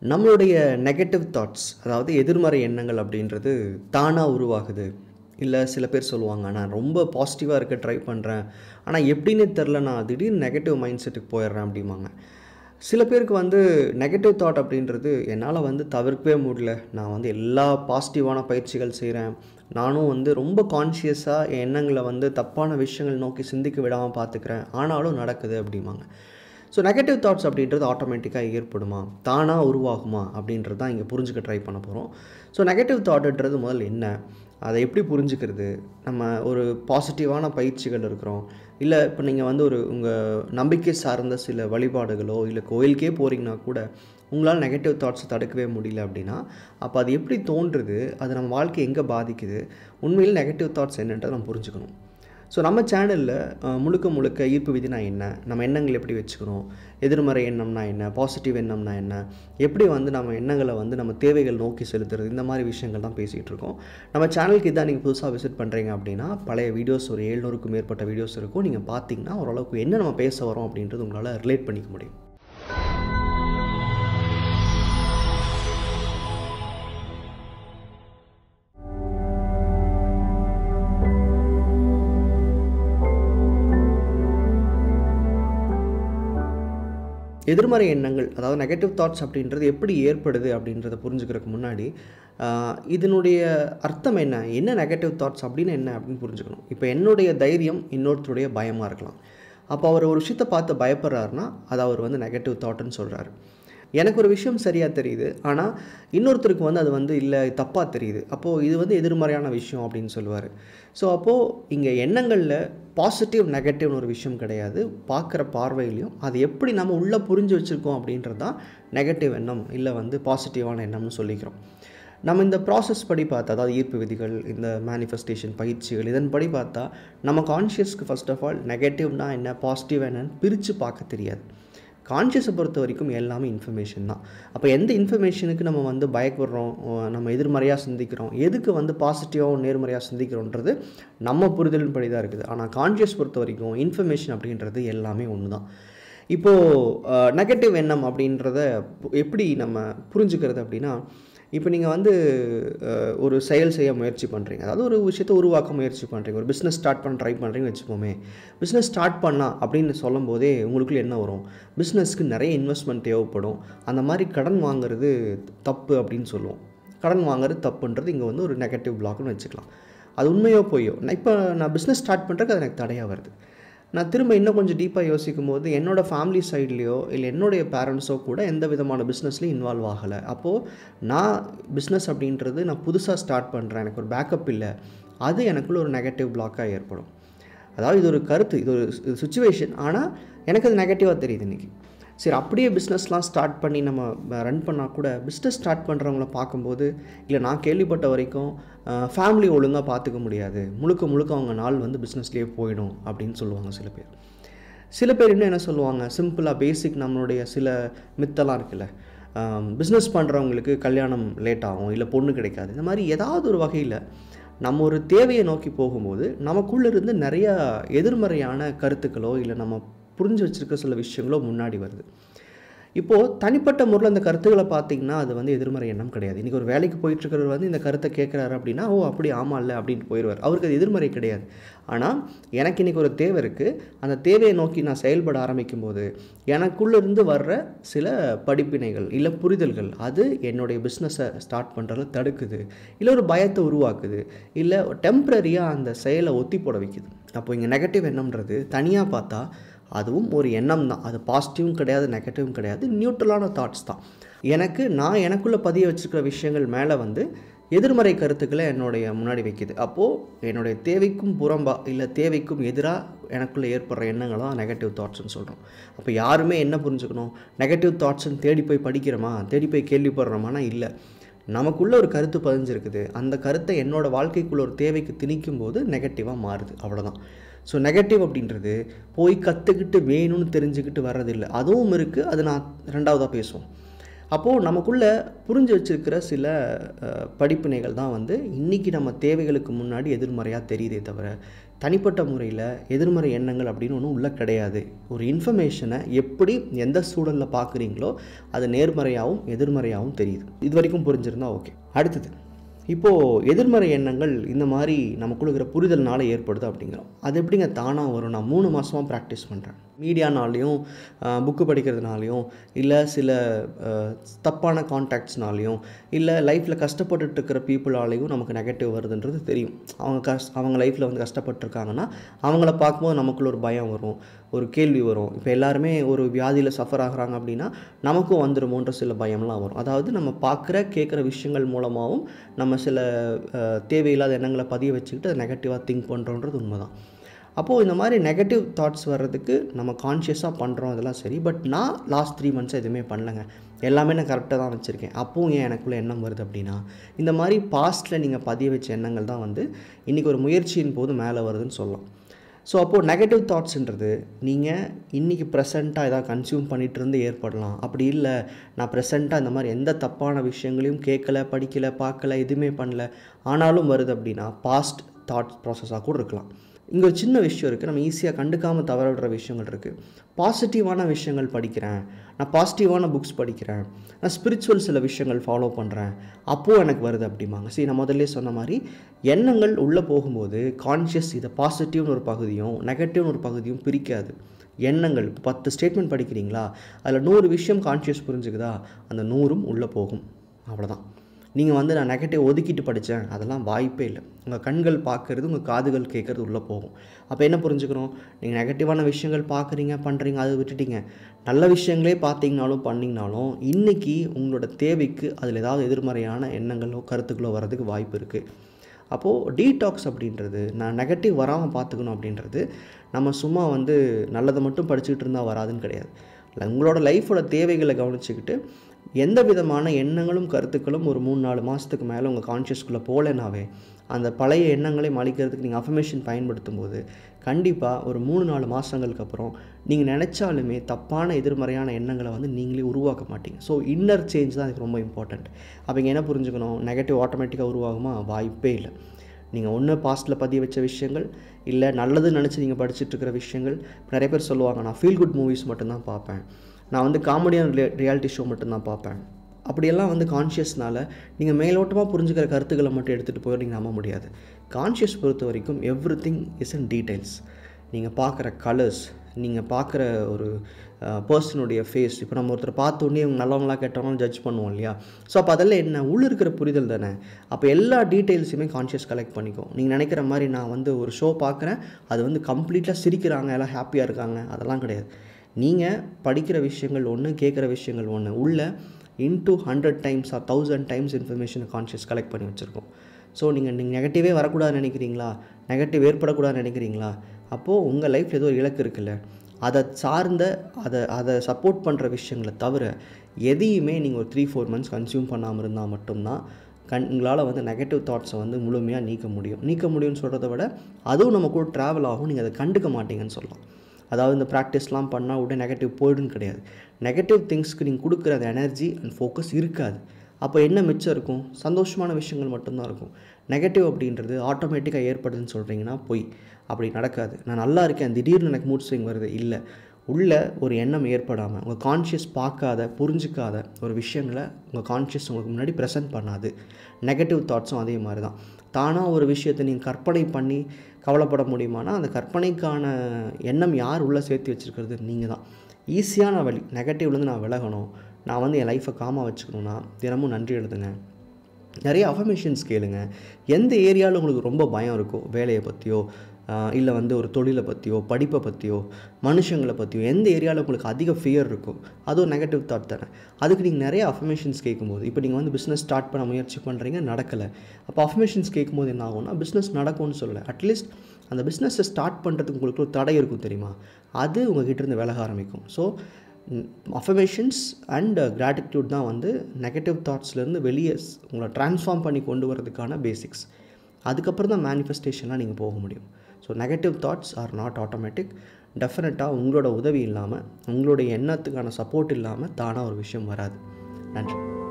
நம்மளுடைய negative thoughts அதாவது எதிர்மறை எண்ணங்கள் அப்படின்றது தானாக உருவாகுது இல்லை சில பேர் சொல்லுவாங்க நான் ரொம்ப பாசிட்டிவாக இருக்க ட்ரை பண்ணுறேன் ஆனால் எப்படின்னு தெரில நான் திடீர்னு நெகட்டிவ் மைண்ட் செட்டுக்கு போயிடுறேன் அப்படிம்பாங்க சில பேருக்கு வந்து நெகட்டிவ் தாட் அப்படின்றது என்னால் வந்து தவிர்க்கவே முடியல நான் வந்து எல்லா பாசிட்டிவான பயிற்சிகள் செய்கிறேன் நானும் வந்து ரொம்ப கான்ஷியஸாக என் எண்ணங்களை வந்து தப்பான விஷயங்கள் நோக்கி சிந்திக்க விடாமல் பார்த்துக்கிறேன் ஆனாலும் நடக்குது அப்படிம்பாங்க ஸோ நெகட்டிவ் தாட்ஸ் அப்படின்றது ஆட்டோமேட்டிக்காக ஏற்படுமா தானாக உருவாகுமா அப்படின்றது தான் இங்கே புரிஞ்சுக்க ட்ரை பண்ண போகிறோம் ஸோ நெகட்டிவ் தாட்ன்றது முதல்ல என்ன அதை எப்படி புரிஞ்சுக்கிறது நம்ம ஒரு பாசிட்டிவான பயிற்சிகள் இருக்கிறோம் இல்லை இப்போ நீங்கள் வந்து ஒரு உங்கள் நம்பிக்கை சார்ந்த சில வழிபாடுகளோ இல்லை கோயிலுக்கே போகிறீங்கன்னா கூட உங்களால் நெகட்டிவ் தாட்ஸை தடுக்கவே முடியல அப்படின்னா அப்போ அது எப்படி தோன்றுது அது நம்ம வாழ்க்கை எங்கே பாதிக்குது உண்மையில் நெகட்டிவ் தாட்ஸ் என்னன்றதை நம்ம புரிஞ்சுக்கணும் ஸோ நம்ம சேனலில் முழுக்க முழுக்க ஈர்ப்பு விதினா என்ன நம்ம எண்ணங்கள் எப்படி வச்சுக்கணும் எதிர்மறை எண்ணம்னா என்ன பாசிட்டிவ் எண்ணம்னா என்ன எப்படி வந்து நம்ம எண்ணங்களை வந்து நம்ம தேவைகள் நோக்கி செலுத்துறது இந்த மாதிரி விஷயங்கள் தான் பேசிகிட்டு இருக்கோம் நம்ம சேனலுக்கு இதான் நீங்கள் புதுசாக விசிட் பண்ணுறீங்க அப்படின்னா பழைய வீடியோஸ் ஒரு ஏழ்நூறுக்கும் மேற்பட்ட வீடியோஸ் இருக்கும் நீங்கள் பார்த்தீங்கன்னா ஓரளவுக்கு என்ன நம்ம பேச வரோம் அப்படின்றது உங்களால் ரிலேட் பண்ணிக்க முடியும் எதிர்மறை எண்ணங்கள் அதாவது நெகட்டிவ் தாட்ஸ் அப்படின்றது எப்படி ஏற்படுது அப்படின்றத புரிஞ்சுக்கிறதுக்கு முன்னாடி ஆஹ், இதனுடைய அர்த்தம் என்ன என்ன நெகட்டிவ் தாட்ஸ் அப்படின்னு என்ன அப்படின்னு புரிஞ்சுக்கணும் இப்போ என்னுடைய தைரியம் இன்னொருத்தருடைய பயமாக இருக்கலாம் அப்போ அவர் ஒரு விஷயத்தை பார்த்து பயப்படுறாருன்னா அது அவர் வந்து நெகட்டிவ் தாட்னு சொல்கிறாரு எனக்கு ஒரு விஷயம் சரியாக தெரியுது ஆனால் இன்னொருத்தருக்கு வந்து அது வந்து இல்லை தப்பாக தெரியுது அப்போது இது வந்து எதிர்மறையான விஷயம் அப்படின்னு சொல்லுவார் ஸோ அப்போது இங்கே எண்ணங்களில் பாசிட்டிவ் நெகட்டிவ்னு ஒரு விஷயம் கிடையாது பார்க்குற பார்வையிலையும் அது எப்படி நம்ம உள்ளே புரிஞ்சு வச்சுருக்கோம் அப்படின்றது தான் நெகட்டிவ் எண்ணம் இல்லை வந்து பாசிட்டிவான எண்ணம்னு சொல்லிக்கிறோம் நம்ம இந்த ப்ராசஸ் படி பார்த்தா அதாவது ஈர்ப்பு விதிகள் இந்த மேனிஃபெஸ்டேஷன் பயிற்சிகள் இதன்படி பார்த்தா நம்ம கான்ஷியஸ்க்கு ஃபர்ஸ்ட் ஆஃப் ஆல் நெகட்டிவ்னா என்ன பாசிட்டிவ் என்னன்னு பிரித்து பார்க்க தெரியாது கான்ஷியஸை பொறுத்த வரைக்கும் எல்லாமே இன்ஃபர்மேஷன் தான் அப்போ எந்த இன்ஃபர்மேஷனுக்கு நம்ம வந்து பயப்படுறோம் அஹ் நம்ம எதிர்மறையாக சிந்திக்கிறோம் எதுக்கு வந்து பாசிட்டிவாகவும் நேர்மறையாக சிந்திக்கிறோன்றது நம்ம புரிதலின் படி தான் இருக்குது ஆனால் கான்ஷியஸ் பொறுத்த வரைக்கும் இன்ஃபர்மேஷன் அப்படின்றது எல்லாமே ஒன்று தான் இப்போது நெகட்டிவ் எண்ணம் அப்படின்றத பு- எப்படி நம்ம புரிஞ்சுக்கிறது அப்படின்னா இப்போ நீங்கள் வந்து அஹ், ஒரு செயல் செய்ய முயற்சி பண்ணுறீங்க அதாவது ஒரு விஷயத்தை உருவாக்க முயற்சி பண்ணுறீங்க ஒரு பிஸ்னஸ் ஸ்டார்ட் பண்ண ட்ரை பண்ணுறீங்கன்னு வச்சுப்போமே பிஸ்னஸ் ஸ்டார்ட் பண்ணலாம் அப்படின்னு சொல்லும் போதே உங்களுக்குள்ள என்ன வரும் பிஸ்னஸ்க்கு நிறைய இன்வெஸ்ட்மெண்ட் தேவைப்படும் அந்த மாதிரி கடன் வாங்குறது தப்பு அப்படின்னு சொல்லுவோம் கடன் வாங்குறது தப்புன்றது இங்கே வந்து ஒரு நெகட்டிவ் பிளாக்னு வச்சுக்கலாம் அது உண்மையோ பொய்யோ நான் இப்போ நான் பிஸ்னஸ் ஸ்டார்ட் பண்ணுறதுக்கு அது எனக்கு தடையாக வருது நான் திரும்ப இன்னும் கொஞ்சம் டீப்பாக யோசிக்கும் போது என்னோடய ஃபேமிலி சைட்லேயோ இல்லை என்னுடைய பேரண்ட்ஸோ கூட எந்த விதமான பிஸ்னஸ்லையும் இன்வால்வ் ஆகலை அப்போது நான் பிஸ்னஸ் அப்படின்றது நான் புதுசாக ஸ்டார்ட் பண்ணுறேன் எனக்கு ஒரு பேக்கப் இல்லை அது எனக்குள்ள ஒரு நெகட்டிவ் பிளாக்காக ஏற்படும் அதாவது இது ஒரு கருத்து இது ஒரு சுச்சுவேஷன் ஆனால் எனக்கு அது நெகட்டிவாக தெரியுது இன்றைக்கி சரி அப்படியே பிஸ்னஸ்லாம் ஸ்டார்ட் பண்ணி நம்ம ரன் பண்ணால் கூட பிஸ்னஸ் ஸ்டார்ட் பண்ணுறவங்கள பார்க்கும்போது இல்லை நான் கேள்விப்பட்ட வரைக்கும் ஃபேமிலி ஒழுங்காக பார்த்துக்க முடியாது முழுக்க முழுக்க அவங்க நாள் வந்து பிஸ்னஸ்லேயே போயிடும் அப்படின்னு சொல்லுவாங்க சில பேர் சில பேர் இன்னும் என்ன சொல்லுவாங்க சிம்பிளாக பேசிக் நம்மளுடைய சில மித்தெல்லாம் இருக்குல்ல பிஸ்னஸ் பண்ணுறவங்களுக்கு கல்யாணம் லேட் ஆகும் இல்லை பொண்ணு கிடைக்காது இந்த மாதிரி ஏதாவது ஒரு வகையில் நம்ம ஒரு தேவையை நோக்கி போகும்போது நமக்குள்ள இருந்து நிறைய எதிர்மறையான கருத்துக்களோ இல்லை நம்ம புரிஞ்சு வச்சிருக்க சில விஷயங்களோ முன்னாடி வருது இப்போது தனிப்பட்ட முறையில் அந்த கருத்துக்களை பார்த்தீங்கன்னா அது வந்து எதிர்மறை எண்ணம் கிடையாது இன்றைக்கி ஒரு வேலைக்கு போயிட்டு இருக்கிறவர் வந்து இந்த கருத்தை கேட்குறாரு அப்படின்னா ஓ அப்படி ஆமா இல்லை அப்படின்ட்டு போயிடுவார் அவருக்கு அது எதிர்மறை கிடையாது ஆனால் எனக்கு இன்றைக்கி ஒரு தேவை இருக்குது அந்த தேவையை நோக்கி நான் செயல்பட ஆரம்பிக்கும் போது எனக்குள்ள இருந்து வர்ற சில படிப்பினைகள் இல்லை புரிதல்கள் அது என்னுடைய பிஸ்னஸை ஸ்டார்ட் பண்ணுறதுல தடுக்குது இல்லை ஒரு பயத்தை உருவாக்குது இல்லை டெம்ப்ரரியாக அந்த செயலை ஒத்தி போட வைக்குது அப்போ இங்கே நெகட்டிவ் எண்ணம்ன்றது தனியாக பார்த்தா அதுவும் ஒரு எண்ணம் தான் அது பாசிட்டிவும் கிடையாது நெகட்டிவும் கிடையாது நியூட்ரலான தாட்ஸ் தான் எனக்கு நான் எனக்குள்ளே பதிய வச்சுருக்கிற விஷயங்கள் மேலே வந்து எதிர்மறை கருத்துக்களை என்னுடைய முன்னாடி வைக்குது அப்போது என்னுடைய தேவைக்கும் புறம்பா இல்லை தேவைக்கும் எதிராக எனக்குள்ளே ஏற்படுற எண்ணங்களை தான் நெகட்டிவ் தாட்ஸ்னு சொல்கிறோம் அப்போ யாருமே என்ன புரிஞ்சுக்கணும் நெகட்டிவ் தாட்ஸ்ன்னு தேடி போய் படிக்கிறோமா தேடி போய் கேள்விப்படுறோமானா இல்லை நமக்குள்ள ஒரு கருத்து பதிஞ்சிருக்குது அந்த கருத்தை என்னோட வாழ்க்கைக்குள்ள ஒரு தேவைக்கு திணிக்கும் போது நெகட்டிவாக மாறுது அவ்வளோதான் ஸோ நெகட்டிவ் அப்படின்றது போய் கற்றுக்கிட்டு வேணும்னு தெரிஞ்சுக்கிட்டு வர்றதில்லை அதுவும் இருக்குது அது நான் ரெண்டாவதாக பேசுவோம் அப்போது நமக்குள்ளே புரிஞ்சு வச்சிருக்கிற சில அஹ், படிப்பினைகள் தான் வந்து இன்றைக்கி நம்ம தேவைகளுக்கு முன்னாடி எதிர்மறையாக தெரியுதே தவிர தனிப்பட்ட முறையில் எதிர்மறை எண்ணங்கள் அப்படின்னு ஒன்றும் உள்ள கிடையாது ஒரு இன்ஃபர்மேஷனை எப்படி எந்த சூழலில் பார்க்குறீங்களோ அது நேர்மறையாகவும் எதிர்மறையாகவும் தெரியுது இது வரைக்கும் புரிஞ்சிருந்தா ஓகே அடுத்தது இப்போது எதிர்மறை எண்ணங்கள் இந்த மாதிரி நமக்குள்ள இருக்கிற புரிதல்னால ஏற்படுது அப்படிங்கிறோம் அது எப்படிங்க தானாக வரும் நான் மூணு மாதமாக ப்ராக்டிஸ் பண்ணுறேன் மீடியானாலையும் புக்கு படிக்கிறதுனாலையும் இல்லை சில அஹ், தப்பான கான்டாக்ட்ஸ்னாலையும் இல்லை லைஃப்பில் கஷ்டப்பட்டுட்டு இருக்கிற பீப்புளாலையும் நமக்கு நெகட்டிவ் வருதுன்றது தெரியும் அவங்க கஷ் அவங்க லைஃப்பில் வந்து கஷ்டப்பட்டுருக்காங்கன்னா அவங்கள பார்க்கும்போது நமக்குள்ள ஒரு பயம் வரும் ஒரு கேள்வி வரும் இப்போ எல்லாருமே ஒரு வியாதியில் சஃபர் ஆகுறாங்க அப்படின்னா நமக்கும் வந்துருமோன்ற சில பயம்லாம் வரும் அதாவது நம்ம பார்க்குற கேட்குற விஷயங்கள் மூலமாகவும் நம்ம சில அஹ், தேவையில்லாத எண்ணங்களை பதிய வச்சுக்கிட்டு அதை நெகட்டிவாக திங்க் பண்ணுறோன்றது உண்மைதான் அப்போது இந்த மாதிரி நெகட்டிவ் தாட்ஸ் வர்றதுக்கு நம்ம கான்ஷியஸாக பண்ணுறோம் அதெல்லாம் சரி பட் நான் லாஸ்ட் த்ரீ மந்த்ஸாக எதுவுமே பண்ணலைங்க எல்லாமே நான் கரெக்டாக தான் வச்சுருக்கேன் அப்பவும் ஏன் எனக்குள்ளே எண்ணம் வருது அப்படின்னா இந்த மாதிரி பாஸ்ட்டில் நீங்கள் பதிய வச்ச எண்ணங்கள் தான் வந்து இன்றைக்கி ஒரு முயற்சியின் போது மேலே வருதுன்னு சொல்லலாம் ஸோ அப்போது நெகட்டிவ் தாட்ஸ்ன்றது நீங்கள் இன்றைக்கி ப்ரெசண்ட்டாக ஏதாவது கன்சியூம் பண்ணிகிட்டு இருந்து ஏற்படலாம் அப்படி இல்லை நான் ப்ரெசண்ட்டாக இந்த மாதிரி எந்த தப்பான விஷயங்களையும் கேட்கல படிக்கல பார்க்கல எதுவுமே பண்ணல ஆனாலும் வருது அப்படின்னா பாஸ்ட் தாட் ப்ராசஸாக கூட இருக்கலாம் இங்கே ஒரு சின்ன விஷயம் இருக்குது நம்ம ஈஸியாக கண்டுக்காமல் தவற விடுற விஷயங்கள் இருக்குது பாசிட்டிவான விஷயங்கள் படிக்கிறேன் நான் பாசிட்டிவான புக்ஸ் படிக்கிறேன் நான் ஸ்பிரிச்சுவல் சில விஷயங்கள் ஃபாலோ பண்ணுறேன் அப்போது எனக்கு வருது அப்படிம்பாங்க சரி நான் முதல்ல சொன்ன மாதிரி எண்ணங்கள் உள்ளே போகும்போது கான்ஷியஸ் இதை பாசிட்டிவ்னு ஒரு பகுதியும் நெகட்டிவ்னு ஒரு பகுதியும் பிரிக்காது எண்ணங்கள் இப்போ பத்து ஸ்டேட்மெண்ட் படிக்கிறீங்களா அதில் நூறு விஷயம் கான்ஷியஸ் புரிஞ்சுக்குதா அந்த நூறும் உள்ளே போகும் அவ்வளோதான் நீங்கள் வந்து நான் நெகட்டிவ் ஒதுக்கிட்டு படித்தேன் அதெல்லாம் வாய்ப்பே இல்லை உங்கள் கண்கள் பார்க்குறது உங்கள் காதுகள் கேட்குறது உள்ளே போகும் அப்போ என்ன புரிஞ்சுக்கிறோம் நீங்கள் நெகட்டிவான விஷயங்கள் பார்க்குறீங்க பண்ணுறீங்க அதை விட்டுட்டீங்க நல்ல விஷயங்களே பார்த்தீங்கனாலும் பண்ணிங்கனாலும் இன்றைக்கி உங்களோட தேவைக்கு அதில் ஏதாவது எதிர்மறையான எண்ணங்களோ கருத்துக்களோ வர்றதுக்கு வாய்ப்பு இருக்குது அப்போது டீடாக்ஸ் அப்படின்றது நான் நெகட்டிவ் வராமல் பார்த்துக்கணும் அப்படின்றது நம்ம சும்மா வந்து நல்லதை மட்டும் படிச்சுக்கிட்டு இருந்தால் வராதுன்னு கிடையாது இல்லை உங்களோட லைஃபோட தேவைகளை கவனிச்சுக்கிட்டு எந்த விதமான எண்ணங்களும் கருத்துக்களும் ஒரு மூணு நாலு மாதத்துக்கு மேலே உங்கள் கான்ஷியஸ்குள்ளே போகலனாவே அந்த பழைய எண்ணங்களை மலிக்கிறதுக்கு நீங்கள் அஃபர்மேஷன் பயன்படுத்தும் போது கண்டிப்பாக ஒரு மூணு நாலு மாதங்களுக்கு அப்புறம் நீங்கள் நினச்சாலுமே தப்பான எதிர்மறையான எண்ணங்களை வந்து நீங்களே உருவாக்க மாட்டீங்க ஸோ இன்னர் சேஞ்ச் தான் இதுக்கு ரொம்ப இம்பார்ட்டண்ட் அப்போ இங்கே என்ன புரிஞ்சுக்கணும் நெகட்டிவ் ஆட்டோமேட்டிக்காக உருவாகுமா வாய்ப்பே இல்லை நீங்கள் ஒன்று பாஸ்ட்டில் பதிய வச்ச விஷயங்கள் இல்லை நல்லதுன்னு நினச்சி நீங்கள் படிச்சுட்டு இருக்கிற விஷயங்கள் நிறைய பேர் சொல்லுவாங்க நான் ஃபீல் குட் மூவிஸ் மட்டும்தான் பார்ப்பேன் நான் வந்து காமெடியான ரியாலிட்டி ஷோ மட்டும்தான் பார்ப்பேன் அப்படியெல்லாம் வந்து கான்ஷியஸ்னால நீங்கள் மேலோட்டமாக புரிஞ்சுக்கிற கருத்துக்களை மட்டும் எடுத்துகிட்டு போய் நீங்கள் நம்ப முடியாது கான்ஷியஸ் பொறுத்த வரைக்கும் everything is in details நீங்கள் பார்க்குற கலர்ஸ் நீங்கள் பார்க்குற ஒரு பர்சனுடைய ஃபேஸ் இப்போ நம்ம ஒருத்தர் பார்த்த உடனே இவங்க நல்லவங்களா கெட்டவங்களும் ஜட்ஜ் பண்ணுவோம் இல்லையா ஸோ அப்போ அதெல்லாம் என்ன உள்ள இருக்கிற புரிதல் தானே அப்போ எல்லா டீட்டெயில்ஸுமே கான்ஷியஸ் கலெக்ட் பண்ணிக்கும் நீங்கள் நினைக்கிற மாதிரி நான் வந்து ஒரு ஷோ பார்க்குறேன் அது வந்து கம்ப்ளீட்டாக சிரிக்கிறாங்க எல்லாம் ஹாப்பியாக இருக்காங்க அதெல்லாம் கிடையாது நீங்கள் படிக்கிற விஷயங்கள் ஒன்று கேட்குற விஷயங்கள் ஒன்று உள்ள into hundred times or thousand times இன்ஃபர்மேஷனை கான்ஷியஸ் கலெக்ட் பண்ணி வச்சுருக்கோம் ஸோ நீங்கள் நீங்கள் நெகட்டிவே வரக்கூடாதுன்னு நினைக்கிறீங்களா நெகட்டிவ் ஏற்படக்கூடாதுன்னு நினைக்கிறீங்களா அப்போது உங்கள் லைஃப்பில் ஏதோ ஒரு இலக்கு இருக்குல்ல அதை சார்ந்த அதை அதை சப்போர்ட் பண்ணுற விஷயங்களை தவிர எதையுமே நீங்கள் ஒரு த்ரீ ஃபோர் மந்த்ஸ் கன்சியூம் பண்ணாமல் இருந்தால் மட்டும்தான் கண் உங்களால் வந்து நெகட்டிவ் தாட்ஸை வந்து முழுமையாக நீக்க முடியும் நீக்க முடியும்னு சொல்கிறத விட அதுவும் நம்ம கூட ட்ராவல் ஆகும் நீங்கள் அதை கண்டுக்க மாட்டீங்கன்னு சொல்லலாம் அதாவது இந்த ப்ராக்டிஸ்லாம் பண்ணால் உடனே நெகட்டிவ் போய்டுன்னு கிடையாது நெகட்டிவ் திங்ஸ்க்கு நீங்கள் கொடுக்குற அந்த எனர்ஜி அண்ட் ஃபோக்கஸ் இருக்காது அப்போ என்ன மிச்சம் இருக்கும் சந்தோஷமான விஷயங்கள் மட்டும்தான் இருக்கும் நெகட்டிவ் அப்படின்றது ஆட்டோமேட்டிக்காக ஏற்படுதுன்னு சொல்கிறீங்கன்னா பொய் அப்படி நடக்காது நான் நல்லா இருக்கேன் திடீர்னு எனக்கு மூட் ஸ்விங் வருது இல்லை உள்ள ஒரு எண்ணம் ஏற்படாமல் உங்கள் கான்ஷியஸ் பார்க்காத புரிஞ்சிக்காத ஒரு விஷயங்களை உங்கள் கான்ஷியஸ் உங்களுக்கு முன்னாடி ப்ரெசென்ட் பண்ணாது நெகட்டிவ் தாட்ஸும் அதே மாதிரி தான் தானாக ஒரு விஷயத்தை நீங்கள் கற்பனை பண்ணி கவலைப்பட முடியுமானா அந்த கற்பனைக்கான எண்ணம் யார் உள்ளே சேர்த்து வச்சுருக்கிறது நீங்கள் தான் ஈஸியான வழி நெகட்டிவ்லேருந்து நான் விலகணும் நான் வந்து என் லைஃப்பை காமாக வச்சுக்கணுன்னா தினமும் நன்றி எழுதுங்க நிறைய அஃபர்மேஷன்ஸ் கேளுங்க எந்த ஏரியாவில் உங்களுக்கு ரொம்ப பயம் இருக்கோ வேலையை பற்றியோ இல்லை வந்து ஒரு தொழிலை பற்றியோ படிப்பை பற்றியோ மனுஷங்களை பற்றியோ எந்த ஏரியாவில் உங்களுக்கு அதிக ஃபியர் இருக்கோ அது ஒரு நெகட்டிவ் தாட் தானே அதுக்கு நீங்கள் நிறைய அஃபர்மேஷன்ஸ் கேட்கும்போது இப்போ நீங்கள் வந்து பிஸ்னஸ் ஸ்டார்ட் பண்ண முயற்சி பண்ணுறீங்க நடக்கலை அப்போ அஃபர்மேஷன்ஸ் கேட்கும்போது என்ன ஆகும்னா பிஸ்னஸ் நடக்கும்னு சொல்லலை அட்லீஸ்ட் அந்த பிஸ்னஸை ஸ்டார்ட் பண்ணுறதுக்கு உங்களுக்கு ஒரு தடை இருக்கும் தெரியுமா அது உங்ககிட்ட இருந்து விலக ஆரம்பிக்கும் ஸோ அஃபர்மேஷன்ஸ் அண்ட் கிராட்டிடியூட் தான் வந்து நெகட்டிவ் தாட்ஸ்லேருந்து வெளியே உங்களை ட்ரான்ஸ்ஃபார்ம் பண்ணி கொண்டு வரதுக்கான பேசிக்ஸ் அதுக்கப்புறம் தான் மேனிஃபெஸ்டேஷன்லாம் நீங்கள் போக முடியும் so negative thoughts are not automatic டெஃபினட்டாக உங்களோட உதவி இல்லாமல் உங்களுடைய எண்ணத்துக்கான சப்போர்ட் இல்லாமல் தானாக ஒரு விஷயம் வராது நன்றி